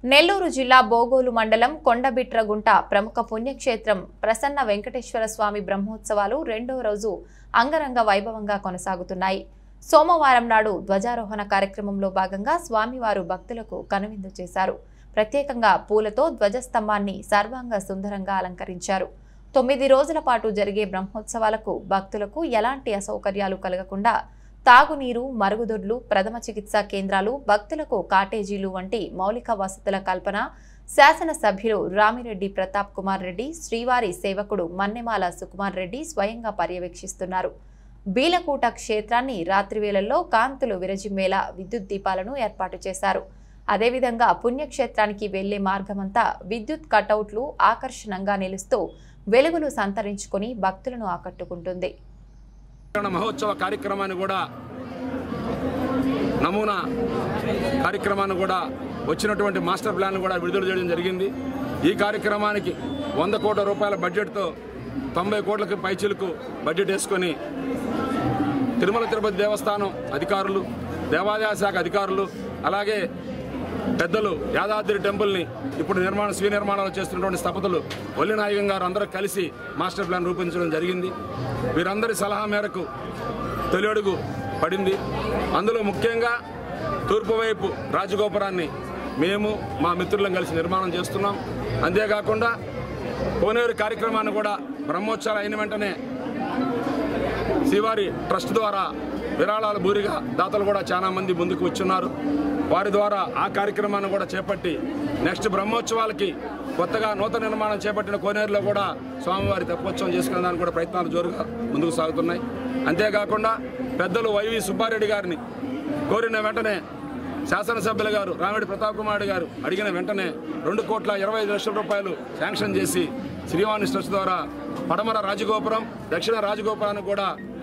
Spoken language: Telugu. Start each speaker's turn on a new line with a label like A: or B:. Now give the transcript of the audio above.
A: నెల్లూరు జిల్లా బోగోలు మండలం కొండబిట్రగుంట ప్రముఖ పుణ్యక్షేత్రం ప్రసన్న వెంకటేశ్వర స్వామి బ్రహ్మోత్సవాలు రెండవ రోజు అంగరంగ వైభవంగా కొనసాగుతున్నాయి సోమవారం నాడు ధ్వజారోహణ కార్యక్రమంలో భాగంగా స్వామివారు భక్తులకు కనువిందు చేశారు ప్రత్యేకంగా పూలతో ధ్వజస్తంభాన్ని సర్వాంగ సుందరంగా అలంకరించారు తొమ్మిది రోజుల పాటు జరిగే బ్రహ్మోత్సవాలకు భక్తులకు ఎలాంటి అసౌకర్యాలు కలగకుండా తాగునీరు మరుగుదొడ్లు ప్రథమ చికిత్సా కేంద్రాలు భక్తులకు కాటేజీలు వంటి మౌలిక వసతుల కల్పన శాసనసభ్యులు రామిరెడ్డి ప్రతాప్ కుమార్ రెడ్డి శ్రీవారి సేవకుడు మన్నెమాల సుకుమార్ రెడ్డి స్వయంగా పర్యవేక్షిస్తున్నారు బీలకూట క్షేత్రాన్ని రాత్రి వేళల్లో కాంతులు విరజిమ్మేలా విద్యుత్ దీపాలను ఏర్పాటు చేశారు అదేవిధంగా పుణ్యక్షేత్రానికి వెళ్లే మార్గమంతా విద్యుత్ కటౌట్లు ఆకర్షణంగా నిలుస్తూ వెలుగులు సంతరించుకొని భక్తులను ఆకట్టుకుంటుంది
B: తెలంగాణ మహోత్సవ కార్యక్రమాన్ని కూడా నమూనా కార్యక్రమాన్ని కూడా వచ్చినటువంటి మాస్టర్ ప్లాన్ కూడా విడుదల చేయడం జరిగింది ఈ కార్యక్రమానికి వంద కోట్ల రూపాయల బడ్జెట్తో తొంభై కోట్లకి పైచిలకు బడ్జెట్ వేసుకొని తిరుమల తిరుపతి దేవస్థానం అధికారులు దేవాదాయ శాఖ అధికారులు అలాగే పెద్దలు యాదాద్రి టెంపుల్ని ఇప్పుడు నిర్మాణ స్వీయ నిర్మాణాలు చేస్తున్నటువంటి స్థపతులు వల్లినాయకం గారు అందరూ కలిసి మాస్టర్ ప్లాన్ రూపొందించడం జరిగింది వీరందరి సలహా మేరకు తొలి అడుగు పడింది అందులో ముఖ్యంగా తూర్పు వైపు రాజగోపురాన్ని మేము మా మిత్రులం కలిసి నిర్మాణం చేస్తున్నాం అంతేకాకుండా కోనేరు కార్యక్రమాన్ని కూడా బ్రహ్మోత్సవాలు అయిన వెంటనే శ్రీవారి ట్రస్ట్ ద్వారా విరాళాల బూరిగా దాతలు కూడా చాలా మంది ముందుకు వచ్చున్నారు వారి ద్వారా ఆ కార్యక్రమాన్ని కూడా చేపట్టి నెక్స్ట్ బ్రహ్మోత్సవాలకి కొత్తగా నూతన నిర్మాణం చేపట్టిన కోనేరులో కూడా స్వామివారి తెప్పోత్సవం చేసుకునే దానికి కూడా ప్రయత్నాలు జోరుగా ముందుకు సాగుతున్నాయి అంతేకాకుండా పెద్దలు వైవి సుబ్బారెడ్డి గారిని కోరిన వెంటనే శాసనసభ్యులు గారు రామిడి ప్రతాప్ కుమార్ రెడ్డి గారు అడిగిన వెంటనే రెండు కోట్ల ఇరవై ఐదు లక్షల రూపాయలు శాంక్షన్ చేసి శ్రీవాణి ట్రస్ట్ ద్వారా పడమర రాజగోపురం దక్షిణ రాజగోపురానికి కూడా